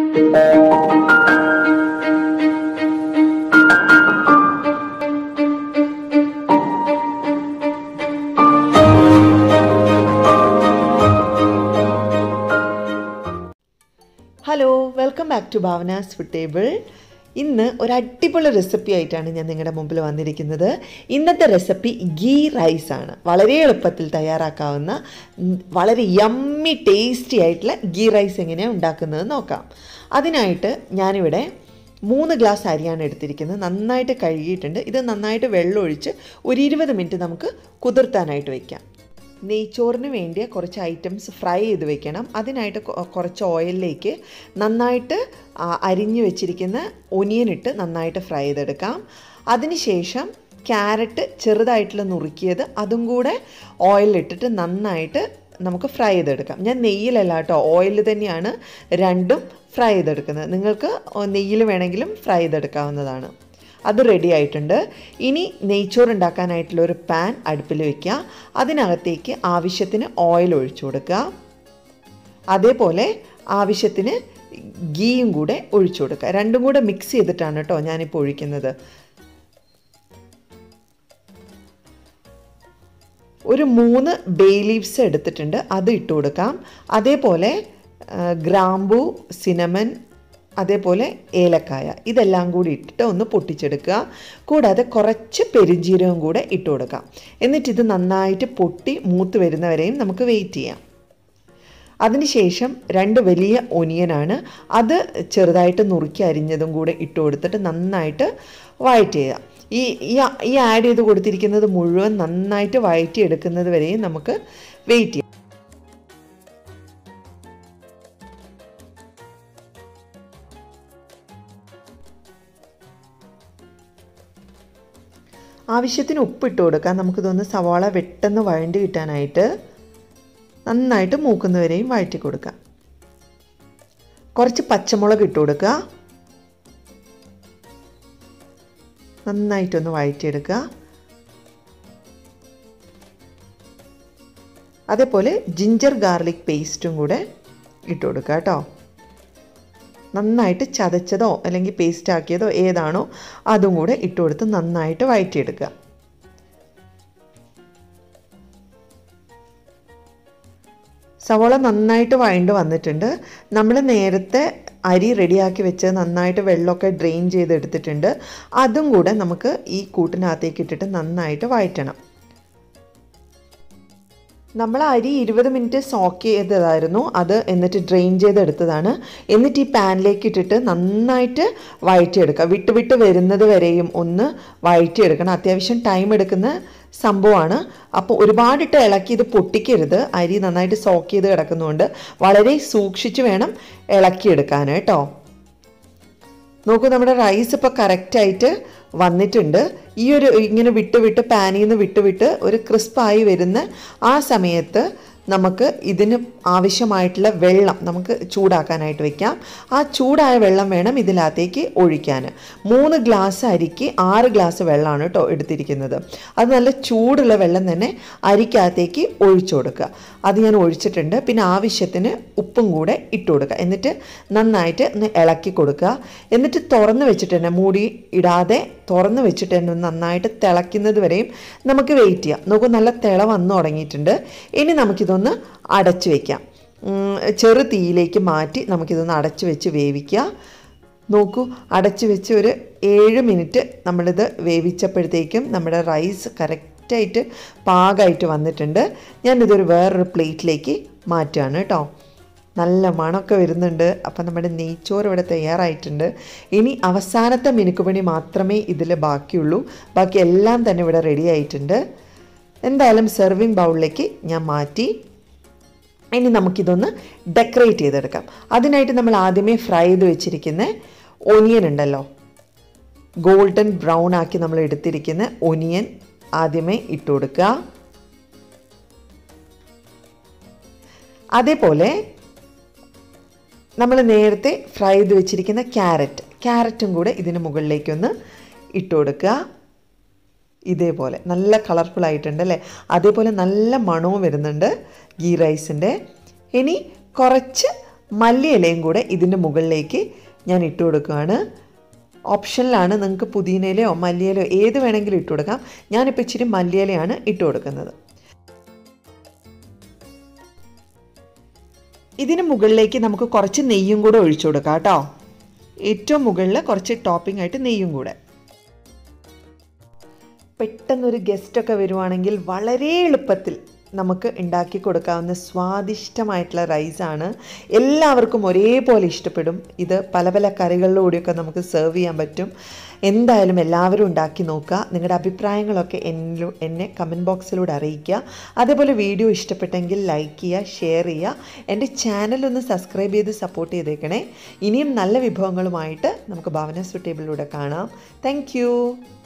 hello welcome back to Bhavana's food table ഇന്ന് ഒരു അടിപൊളി റെസിപ്പി ആയിട്ടാണ് ഞാൻ നിങ്ങളുടെ മുമ്പിൽ വന്നിരിക്കുന്നത് ഇന്നത്തെ റെസിപ്പി ഗീ റൈസ് ആണ് വളരെ എളുപ്പത്തിൽ തയ്യാറാക്കാവുന്ന ഉം, വളരെ യമ്മി ടേസ്റ്റി ആയിട്ടുള്ള ഗീ റൈസ് എങ്ങനെയാണ് ഉണ്ടാക്കുന്നത് നോക്കാം അതിനായിട്ട് ഞാനിവിടെ മൂന്ന് ഗ്ലാസ് അരിയാണ് എടുത്തിരിക്കുന്നത് നന്നായിട്ട് കഴുകിയിട്ടുണ്ട് ഇത് നന്നായിട്ട് വെള്ളം ഒഴിച്ച് ഒരു ഇരുപത് മിനിറ്റ് നമുക്ക് കുതിർത്താനായിട്ട് വയ്ക്കാം നെയ്ച്ചോറിന് വേണ്ടിയ കുറച്ച് ഐറ്റംസ് ഫ്രൈ ചെയ്ത് വെക്കണം അതിനായിട്ട് കൊ- കുറച്ച് ഓയിലിലേക്ക് നന്നായിട്ട് ആ, അരിഞ്ഞു വെച്ചിരിക്കുന്ന ഒനിയൻ ഇട്ട് നന്നായിട്ട് ഫ്രൈ ചെയ്തെടുക്കാം അതിനുശേഷം ക്യാരറ്റ് ചെറുതായിട്ടുള്ള നുറുക്കിയത് അതും കൂടെ ഓയിലിട്ടിട്ട് നന്നായിട്ട് നമുക്ക് ഫ്രൈ ചെയ്തെടുക്കാം ഞാൻ നെയ്യിലല്ല കേട്ടോ ഓയിൽ തന്നെയാണ് രണ്ടും ഫ്രൈ ചെയ്തെടുക്കുന്നത് നിങ്ങൾക്ക് നെയ്യിൽ വേണമെങ്കിലും ഫ്രൈ ചെയ്തെടുക്കാവുന്നതാണ് അത് റെഡി ആയിട്ടുണ്ട് ഇനി നെയ്ച്ചോറ് ഉണ്ടാക്കാനായിട്ടുള്ള ഒരു പാൻ അടുപ്പിൽ വെക്കുക അതിനകത്തേക്ക് ആവശ്യത്തിന് ഓയിൽ ഒഴിച്ചു കൊടുക്കുക അതേപോലെ ആവശ്യത്തിന് ഗീയും കൂടെ ഒഴിച്ചു കൊടുക്കുക രണ്ടും കൂടെ മിക്സ് ചെയ്തിട്ടാണ് കേട്ടോ ഞാനിപ്പോൾ ഒഴിക്കുന്നത് ഒരു മൂന്ന് ബേ ലീവ്സ് എടുത്തിട്ടുണ്ട് അത് ഇട്ട് കൊടുക്കാം അതേപോലെ ആ, ഗ്രാമ്പു സിനമൻ അതേപോലെ ഏലക്കായ ഇതെല്ലാം കൂടി ഇട്ടിട്ട് ഒന്ന് പൊട്ടിച്ചെടുക്കുക കൂടാതെ കുറച്ച് പെരുംജീരകം കൂടെ ഇട്ട് കൊടുക്കാം എന്നിട്ട് ഇത് നന്നായിട്ട് പൊട്ടി മൂത്ത് വരുന്നവരെയും നമുക്ക് വെയിറ്റ് ചെയ്യാം അതിനുശേഷം രണ്ട് വലിയ ഒനിയനാണ് അത് ചെറുതായിട്ട് നുറുക്കി അരിഞ്ഞതും കൂടെ ഇട്ട് കൊടുത്തിട്ട് നന്നായിട്ട് വഴറ്റ് ചെയ്യുക ഈ ഈ- ഈ ആഡ് ചെയ്ത് കൊടുത്തിരിക്കുന്നത് മുഴുവൻ നന്നായിട്ട് വഴറ്റി എടുക്കുന്നത് വരെയും നമുക്ക് വെയിറ്റ് ചെയ്യാം ആവശ്യത്തിന് ഉപ്പിട്ട് കൊടുക്കാം നമുക്കിതൊന്ന് സവാള വെട്ടെന്ന് വഴണ്ടി കിട്ടാനായിട്ട് നന്നായിട്ട് മൂക്കുന്നവരെയും വഴറ്റി കൊടുക്കാം കുറച്ച് പച്ചമുളക് ഇട്ട് കൊടുക്കുക നന്നായിട്ടൊന്ന് വഴറ്റിയെടുക്കുക അതേപോലെ ജിഞ്ചർ ഗാർലിക് പേസ്റ്റും കൂടെ ഇട്ട് കൊടുക്കുക കേട്ടോ നന്നായിട്ട് ചതച്ചതോ അല്ലെങ്കിൽ പേസ്റ്റ് ആക്കിയതോ ഏതാണോ അതും കൂടെ ഇട്ട് കൊടുത്ത് നന്നായിട്ട് വഴറ്റിയെടുക്കുക സവോള നന്നായിട്ട് വഴണ്ട് വന്നിട്ടുണ്ട് നമ്മൾ നേരത്തെ അരി റെഡിയാക്കി വെച്ച് നന്നായിട്ട് വെള്ളമൊക്കെ ഡ്രെയിൻ ചെയ്തെടുത്തിട്ടുണ്ട് അതും കൂടെ നമുക്ക് ഈ കൂട്ടിനകത്തേക്ക് ഇട്ടിട്ട് നന്നായിട്ട് വഴറ്റണം നമ്മൾ അരി ഇരുപത് മിനിറ്റ് സോക്ക് ചെയ്തതായിരുന്നു അത് എന്നിട്ട് ഡ്രെയിൻ ചെയ്തെടുത്തതാണ് എന്നിട്ട് ഈ പാനിലേക്ക് ഇട്ടിട്ട് നന്നായിട്ട് വഴറ്റിയെടുക്കുക വിട്ട് വിട്ട് വരുന്നത് വരെയും ഒന്ന് വഴറ്റിയെടുക്കണം അത്യാവശ്യം ടൈം എടുക്കുന്ന സംഭവമാണ് അപ്പോൾ ഒരുപാടിട്ട് ഇളക്കി ഇത് പൊട്ടിക്കരുത് അരി നന്നായിട്ട് സോക്ക് ചെയ്ത് കിടക്കുന്നതുകൊണ്ട് വളരെ സൂക്ഷിച്ച് വേണം ഇളക്കിയെടുക്കാൻ കേട്ടോ നോക്കൂ നമ്മുടെ റൈസ് ഇപ്പോൾ കറക്റ്റായിട്ട് വന്നിട്ടുണ്ട് ഈ ഒരു ഇങ്ങനെ വിട്ട് വിട്ട് പാനിൽ നിന്ന് വിട്ട് വിട്ട് ഒരു ക്രിസ്പായി വരുന്ന ആ സമയത്ത് നമുക്ക് ഇതിന് ആവശ്യമായിട്ടുള്ള വെള്ളം നമുക്ക് ചൂടാക്കാനായിട്ട് വെക്കാം ആ ചൂടായ വെള്ളം വേണം ഇതിനകത്തേക്ക് ഒഴിക്കാൻ മൂന്ന് ഗ്ലാസ് അരിക്ക് ആറ് ഗ്ലാസ് വെള്ളമാണ് കേട്ടോ എടുത്തിരിക്കുന്നത് അത് നല്ല ചൂടുള്ള വെള്ളം തന്നെ അരിക്കകത്തേക്ക് ഒഴിച്ചു കൊടുക്കുക അത് ഞാൻ ഒഴിച്ചിട്ടുണ്ട് പിന്നെ ആവശ്യത്തിന് ഉപ്പും കൂടെ ഇട്ട് കൊടുക്കുക എന്നിട്ട് നന്നായിട്ട് ഒന്ന് ഇളക്കി കൊടുക്കുക എന്നിട്ട് തുറന്ന് വെച്ചിട്ട് തന്നെ മൂടി ഇടാതെ തുറന്ന് വെച്ചിട്ട് തന്നെ ഒന്ന് നന്നായിട്ട് തിളയ്ക്കുന്നത് വരെയും നമുക്ക് വെയിറ്റ് ചെയ്യാം നോക്കൂ നല്ല തിള വന്നു തുടങ്ങിയിട്ടുണ്ട് ഇനി നമുക്കിതൊന്ന് അടച്ചു വയ്ക്കാം ഉം, ചെറു തീയിലേക്ക് മാറ്റി നമുക്കിതൊന്ന് അടച്ചു വെച്ച് വേവിക്കുക നോക്കൂ അടച്ചു വെച്ച് ഒരു ഏഴ് മിനിറ്റ് നമ്മളിത് വേവിച്ചപ്പോഴത്തേക്കും നമ്മുടെ റൈസ് കറക്റ്റായിട്ട് പാകമായിട്ട് വന്നിട്ടുണ്ട് ഞാനിതൊരു വേറൊരു പ്ലേറ്റിലേക്ക് മാറ്റുകയാണ് കേട്ടോ നല്ല മണമൊക്കെ വരുന്നുണ്ട് അപ്പം നമ്മുടെ നെയ്ച്ചോറ് ഇവിടെ തയ്യാറായിട്ടുണ്ട് ഇനി അവസാനത്തെ മിനുക്കുപണി മാത്രമേ ഇതിൽ ബാക്കിയുള്ളൂ ബാക്കി എല്ലാം തന്നെ ഇവിടെ റെഡി ആയിട്ടുണ്ട് എന്തായാലും സെർവിങ് ബൗളിലേക്ക് ഞാൻ മാറ്റി ഇനി നമുക്കിതൊന്ന് ഡെക്കറേറ്റ് ചെയ്തെടുക്കാം അതിനായിട്ട് നമ്മൾ ആദ്യമേ ഫ്രൈ ചെയ്ത് വെച്ചിരിക്കുന്ന ഒനിയൻ ഉണ്ടല്ലോ ഗോൾഡൻ ബ്രൗൺ ആക്കി നമ്മൾ എടുത്തിരിക്കുന്ന ഒനിയൻ ആദ്യമേ ഇട്ട് കൊടുക്കുക അതേപോലെ നമ്മൾ നേരത്തെ ഫ്രൈ ചെയ്ത് വെച്ചിരിക്കുന്ന ക്യാരറ്റ് ക്യാരറ്റും കൂടെ ഇതിന് മുകളിലേക്കൊന്ന് ഇട്ട് കൊടുക്കുക ഇതേപോലെ നല്ല കളർഫുൾ ആയിട്ടുണ്ട് അല്ലേ അതേപോലെ നല്ല മണവും വരുന്നുണ്ട് ഗീ റൈസിൻ്റെ ഇനി കുറച്ച് മല്ലിയിലയും കൂടെ ഇതിൻ്റെ മുകളിലേക്ക് ഞാൻ ഇട്ട് കൊടുക്കുകയാണ് ഓപ്ഷനിലാണ് നിങ്ങൾക്ക് പുതിനയിലയോ മല്ലിയിലയോ ഏത് വേണമെങ്കിലും ഇട്ട് കൊടുക്കാം ഞാനിപ്പോൾ ഇച്ചിരി മല്ലിയിലയാണ് ഇട്ട് കൊടുക്കുന്നത് ഇതിന് മുകളിലേക്ക് നമുക്ക് കുറച്ച് നെയ്യും കൂടെ ഒഴിച്ചു കൊടുക്കാം കേട്ടോ ഏറ്റവും മുകളിൽ കുറച്ച് ടോപ്പിംഗ് ആയിട്ട് നെയ്യും കൂടെ പെട്ടെന്നൊരു ഗസ്റ്റൊക്കെ വരുവാണെങ്കിൽ വളരെ എളുപ്പത്തിൽ നമുക്ക് ഉണ്ടാക്കി കൊടുക്കാവുന്ന സ്വാദിഷ്ടമായിട്ടുള്ള റൈസാണ് എല്ലാവർക്കും ഒരേപോലെ ഇഷ്ടപ്പെടും ഇത് പല പല കറികളിലൂടെയൊക്കെ നമുക്ക് സെർവ് ചെയ്യാൻ പറ്റും എന്തായാലും എല്ലാവരും ഉണ്ടാക്കി നോക്കുക നിങ്ങളുടെ അഭിപ്രായങ്ങളൊക്കെ എന്നിലൂ എന്നെ കമൻറ്റ് ബോക്സിലൂടെ അറിയിക്കുക അതേപോലെ വീഡിയോ ഇഷ്ടപ്പെട്ടെങ്കിൽ ലൈക്ക് ചെയ്യുക ഷെയർ ചെയ്യുക എൻ്റെ ചാനലൊന്ന് സബ്സ്ക്രൈബ് ചെയ്ത് സപ്പോർട്ട് ചെയ്തേക്കണേ ഇനിയും നല്ല വിഭവങ്ങളുമായിട്ട് നമുക്ക് ഭാവന ടേബിളിലൂടെ കാണാം താങ്ക്